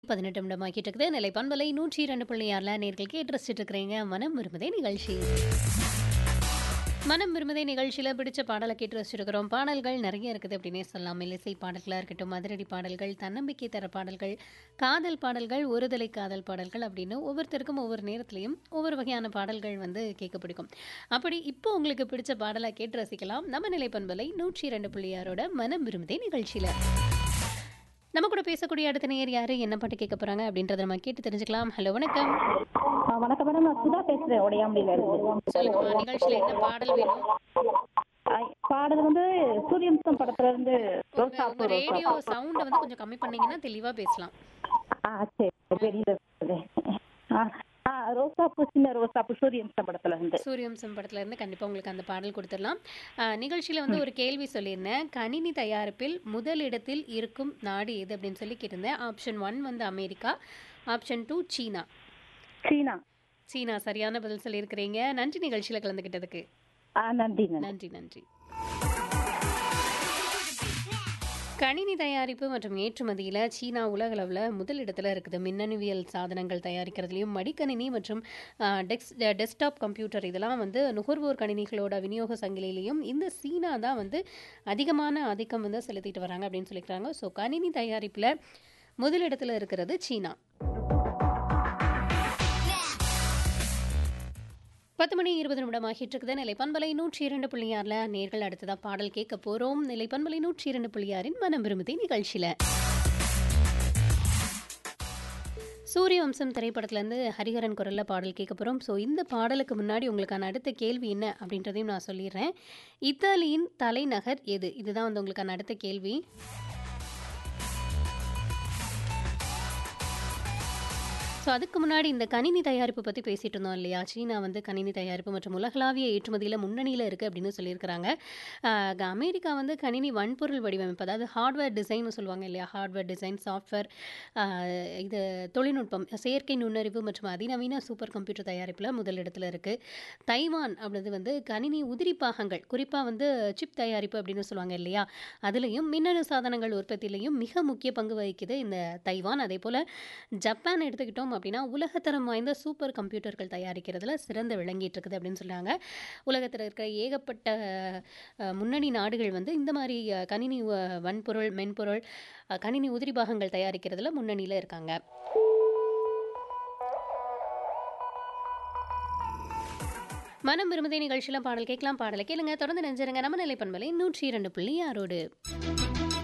பதினெட்டு நிமிடமாக்கிட்டு இருக்குது நிலை பண்பலை நூற்றி இரண்டு புள்ளி ஆறில் நேர்கள் கேட்டு ரசிச்சுட்டு இருக்கிறீங்க மனம் விரும்புதே நிகழ்ச்சி மனம் விரும்புதே நிகழ்ச்சியில் பிடிச்ச பாடலை கேட்டு ரசிச்சிருக்கிறோம் பாடல்கள் நிறைய இருக்குது அப்படின்னே சொல்லலாம் இசை பாடல்களாக இருக்கட்டும் மதுரடி பாடல்கள் தன்னம்பிக்கை தர பாடல்கள் காதல் பாடல்கள் ஒருதலை காதல் பாடல்கள் அப்படின்னு ஒவ்வொருத்தருக்கும் ஒவ்வொரு நேரத்துலையும் ஒவ்வொரு வகையான பாடல்கள் வந்து கேட்க பிடிக்கும் அப்படி இப்போ உங்களுக்கு பிடிச்ச பாடலை கேட்டு ரசிக்கலாம் நம்ம நிலை பண்பலை நூற்றி இரண்டு புள்ளியாரோட மனம் விரும்புதே நிகழ்ச்சியில் நம்ம கூட பேசக்கூடிய அடுத்த நேர் யாரு என்ன பாட்டு கேட்க போறாங்க அப்படின்றத நம்ம கேட்டு தெரிஞ்சுக்கலாம் ஹலோ வணக்கம் ஆ, வணக்கம் மேடம் நான் சுதா பேசுறேன் உடையாம்படியில இருந்து சொல்லுங்கம்மா நிகழ்ச்சியில என்ன பாடல் வேணும் ஆ, பாடல் வந்து சூரியம்சம் படத்துல இருந்து உங்க ரோசா உங்க ரேடியோ சவுண்ட வந்து கொஞ்சம் கம்மி பண்ணீங்கன்னா தெளிவா பேசலாம் ஆ சரி வெளியில இருக்குது. ஆ ஆ ரோசாப்பூ சின்ன ரோசாப்பூ சூரியம்சம் படத்துல இருந்து சூரியவம்சம் படத்துல இருந்து கண்டிப்பா உங்களுக்கு அந்த பாடல் கொடுத்துடலாம் ஆஹ், நிகழ்ச்சியில வந்து ஒரு கேள்வி சொல்லியிருந்தேன் கணினி தயாரிப்பில் முதல் இடத்தில் இருக்கும் நாடு எது அப்படின்னு சொல்லி கேட்டிருந்தேன் ஆப்ஷன் ஒன் வந்து அமெரிக்கா ஆப்ஷன் டூ சீனா சீனா சீனா சரியான பதில் சொல்லியிருக்கிறீங்க நன்றி நிகழ்ச்சியில கலந்துக்கிட்டதுக்கு ஆ நன்றி நன்றி நன்றி நன்றி கணினி தயாரிப்பு மற்றும் ஏற்றுமதியில் சீனா உலகளவில் முதல் இடத்துல இருக்குது மின்னணுவியல் சாதனங்கள் தயாரிக்கிறதுலையும் மடிக்கணினி மற்றும் டெக்ஸ் டெஸ்க்டாப் கம்ப்யூட்டர் இதெல்லாம் வந்து நுகர்வோர் கணினிகளோட விநியோக சங்கிலிலையும் இந்த சீனா தான் வந்து அதிகமான ஆதிக்கம் வந்து செலுத்திட்டு வராங்க அப்படின்னு சொல்லிக்கிறாங்க ஸோ கணினி தயாரிப்பில் முதல் இடத்துல இருக்கிறது சீனா பத்து மணி இருபது நிமிடம் ஆகிட்டு இருக்குது நிலை பண்பலை நூற்றி இரண்டு புள்ளி ஆறில் நேர்கள் அடுத்ததா பாடல் கேட்க போறோம் நிலை பண்பலை நூற்றி இரண்டு புள்ளி ஆறின் மனம் விரும்புதி நிகழ்ச்சியில சூரிய வம்சம் திரைப்படத்துலேருந்து ஹரிஹரன் குரலில் பாடல் கேட்க போகிறோம் ஸோ இந்த பாடலுக்கு முன்னாடி உங்களுக்கான அடுத்த கேள்வி என்ன அப்படின்றதையும் நான் சொல்லிடுறேன் இத்தாலியின் தலைநகர் எது இதுதான் வந்து உங்களுக்கான அடுத்த கேள்வி ஸோ அதுக்கு முன்னாடி இந்த கணினி தயாரிப்பு பற்றி பேசிட்டு இருந்தோம் இல்லையா சீனா வந்து கணினி தயாரிப்பு மற்றும் உலகளாவிய ஏற்றுமதியில் முன்னணியில் இருக்குது அப்படின்னு சொல்லியிருக்கிறாங்க ஆஹ் அமெரிக்கா வந்து கணினி வன்பொருள் வடிவமைப்பு அதாவது ஹார்ட்வேர் டிசைன் சொல்லுவாங்க இல்லையா ஹார்ட்வேர் டிசைன் சாஃப்ட்வேர் இது தொழில்நுட்பம் செயற்கை நுண்ணறிவு மற்றும் அதிநவீன சூப்பர் கம்ப்யூட்டர் தயாரிப்பில் முதலிடத்தில் இருக்குது தைவான் அப்படிது வந்து கணினி உதிரி பாகங்கள் குறிப்பாக வந்து சிப் தயாரிப்பு அப்படின்னு சொல்லுவாங்க இல்லையா அதுலேயும் மின்னணு சாதனங்கள் உற்பத்தியிலையும் மிக முக்கிய பங்கு வகிக்குது இந்த தைவான் அதே போல் ஜப்பான் எடுத்துக்கிட்டோம் அப்படின்னா உலகத்தரம் வாய்ந்த சூப்பர் கம்ப்யூட்டர்கள் தயாரிக்கிறதுல சிறந்து விளங்கிட்டு இருக்குது அப்படின்னு சொல்கிறாங்க உலகத்தில் இருக்கிற ஏகப்பட்ட அஹ், முன்னணி நாடுகள் வந்து இந்த மாதிரி அஹ், கணினி அஹ், வன்பொருள் மென்பொருள் அஹ், கணினி உதிரி பாகங்கள் தயாரிக்கிறதுல முன்னணியில் இருக்காங்க மனம் விரும்புதே நிகழ்ச்சியில் பாடல் கேட்கலாம் பாடலை கேளுங்க தொடர்ந்து நெஞ்சிருங்க நம்ம நிலை பண்பலை நூற்றி இரண்டு புள்ளி ஆறோடு